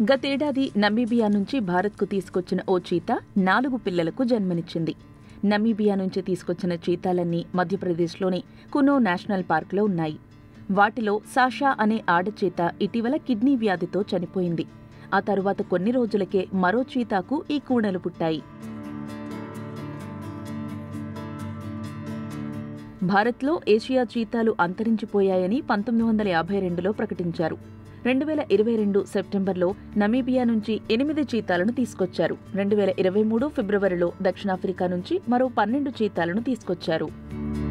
గతేడాది నమీబియా నుంచి భారత్కు తీసుకొచ్చిన ఓ చీత నాలుగు పిల్లలకు జన్మనిచ్చింది నమీబియా నుంచి తీసుకొచ్చిన చీతాలన్నీ మధ్యప్రదేశ్లోని కునో నేషనల్ పార్క్లో ఉన్నాయి వాటిలో సాషా అనే ఆడచీత ఇటీవల కిడ్నీ వ్యాధితో చనిపోయింది ఆ తరువాత కొన్ని రోజులకే మరో చీతాకు ఈ కూడలు పుట్టాయి భారత్లో ఏషియా చీతాలు అంతరించిపోయాయని పంతొమ్మిది వందల యాభై రెండులో ప్రకటించారు రెండు వేల ఇరవై రెండు సెప్టెంబర్లో నమీబియా నుంచి ఎనిమిది చీతాలను తీసుకొచ్చారు రెండు వేల ఇరవై మూడు ఫిబ్రవరిలో దక్షిణాఫ్రికా నుంచి మరో పన్నెండు చీతాలను తీసుకొచ్చారు